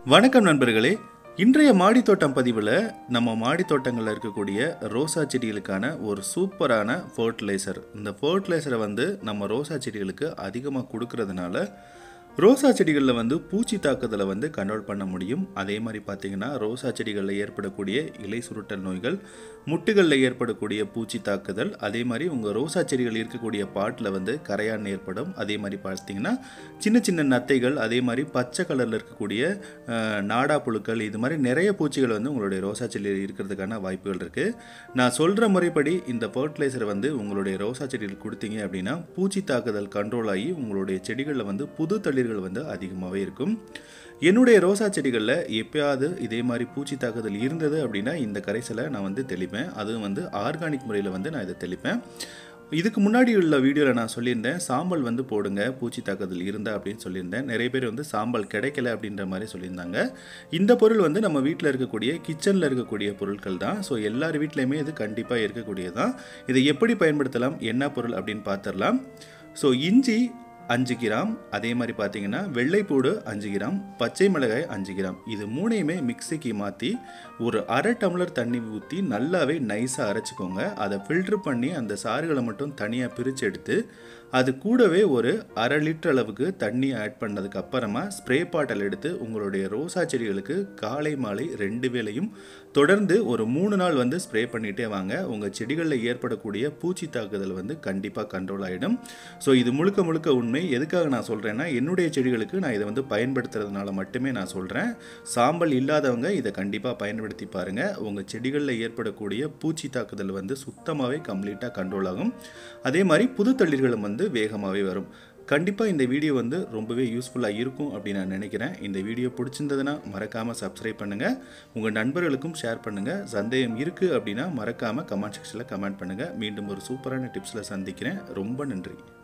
வணக்கம் நண்பர்களே இன்றைய மாடித்தோட்டம் பதிவில் நம்ம மாடித்தோட்டங்களில் இருக்கக்கூடிய ரோசா செடிகளுக்கான ஒரு சூப்பரான ஃபர்டிலைசர் இந்த ஃபர்டிலைசரை வந்து நம்ம ரோசா செடிகளுக்கு அதிகமாக கொடுக்கறதுனால ரோசா செடிகளில் வந்து பூச்சி தாக்குதலை வந்து கண்ட்ரோல் பண்ண முடியும் அதே மாதிரி பார்த்தீங்கன்னா ரோசா செடிகளில் ஏற்படக்கூடிய இலை சுருட்டல் நோய்கள் முட்டுகளில் ஏற்படக்கூடிய பூச்சி தாக்குதல் அதே மாதிரி உங்கள் ரோசா செடிகள் இருக்கக்கூடிய பாட்டில் வந்து கரையான் ஏற்படும் அதே மாதிரி பார்த்தீங்கன்னா சின்ன சின்ன நத்தைகள் அதே மாதிரி பச்சை கலரில் இருக்கக்கூடிய அஹ், நாடா புழுக்கள் இது மாதிரி நிறைய பூச்சிகள் வந்து உங்களுடைய ரோசா செடியில் இருக்கிறதுக்கான வாய்ப்புகள் இருக்குது நான் சொல்கிற முறைப்படி இந்த ஃபர்டிலைசரை வந்து உங்களுடைய ரோசா செடியில் கொடுத்தீங்க அப்படின்னா பூச்சி தாக்குதல் கண்ட்ரோல் ஆகி உங்களுடைய செடிகளில் வந்து புது தளிர்கள் வந்து அதிகமாகவே இருக்கும் என்னுடைய ரோசா செடிகளில் எப்பயாவது இதே மாதிரி பூச்சி தாக்குதல் இருந்தது அப்படின்னா இந்த கரைசலை நான் வந்து தெளிப்பேன் அதுவும் வந்து ஆர்கானிக் முறையில் வந்து நான் இதை தெளிப்பேன் இதுக்கு முன்னாடி உள்ள வீடியோவில் நான் சொல்லியிருந்தேன் சாம்பல் வந்து போடுங்க பூச்சி தாக்குதல் இருந்தா அப்படின்னு சொல்லியிருந்தேன் நிறைய பேர் வந்து சாம்பல் கிடைக்கல அப்படின்ற மாதிரி சொல்லியிருந்தாங்க இந்த பொருள் வந்து நம்ம வீட்டில் இருக்கக்கூடிய கிச்சனில் இருக்கக்கூடிய பொருட்கள் தான் ஸோ எல்லார் வீட்லேயுமே இது கண்டிப்பாக இருக்கக்கூடியது தான் இதை எப்படி பயன்படுத்தலாம் என்ன பொருள் அப்படின்னு பார்த்துடலாம் ஸோ இஞ்சி அஞ்சு கிராம் அதே மாதிரி பார்த்தீங்கன்னா வெள்ளைப்பூடு அஞ்சு கிராம் பச்சை மிளகாய் அஞ்சு கிராம் இது மூணையுமே மிக்சிக்கு மாற்றி ஒரு அரை டம்ளர் தண்ணி ஊற்றி நல்லாவே நைஸாக அரைச்சிக்கோங்க அதை ஃபில்ட்ரு பண்ணி அந்த சாறுகளை மட்டும் தனியாக பிரித்து எடுத்து அது கூடவே ஒரு அரை லிட்டர் அளவுக்கு தண்ணி ஆட் பண்ணதுக்கு அப்புறமா ஸ்ப்ரே பாட்டில் எடுத்து உங்களுடைய ரோசா செடிகளுக்கு காலை மாலை ரெண்டு வேளையும் தொடர்ந்து ஒரு மூணு நாள் வந்து ஸ்ப்ரே பண்ணிகிட்டே வாங்க உங்கள் செடிகளில் ஏற்படக்கூடிய பூச்சி தாக்குதல் வந்து கண்டிப்பாக கண்ட்ரோல் ஆகிடும் ஸோ இது முழுக்க முழுக்க உண்மை எதுக்காக நான் சொல்கிறேன்னா என்னுடைய செடிகளுக்கு நான் இதை வந்து பயன்படுத்துறதுனால மட்டுமே நான் சொல்கிறேன் சாம்பல் இல்லாதவங்க இதை கண்டிப்பாக பயன்படுத்தி பாருங்கள் உங்கள் செடிகளில் ஏற்படக்கூடிய பூச்சி தாக்குதல் வந்து சுத்தமாகவே கம்ப்ளீட்டாக கண்ட்ரோல் ஆகும் அதே மாதிரி புது தளிர்களும் வந்து வேகமாகவே வரும் கண்டிப்பாக இந்த வீடியோ வந்து ரொம்பவே யூஸ்ஃபுல்லாக இருக்கும் அப்படின்னு நான் நினைக்கிறேன் இந்த வீடியோ பிடிச்சிருந்ததுன்னா மறக்காமல் சப்ஸ்கிரைப் பண்ணுங்கள் உங்கள் நண்பர்களுக்கும் ஷேர் பண்ணுங்கள் சந்தேகம் இருக்குது அப்படின்னா மறக்காமல் கமெண்ட் செக்ஷனில் கமெண்ட் பண்ணுங்கள் மீண்டும் ஒரு சூப்பரான டிப்ஸில் சந்திக்கிறேன் ரொம்ப நன்றி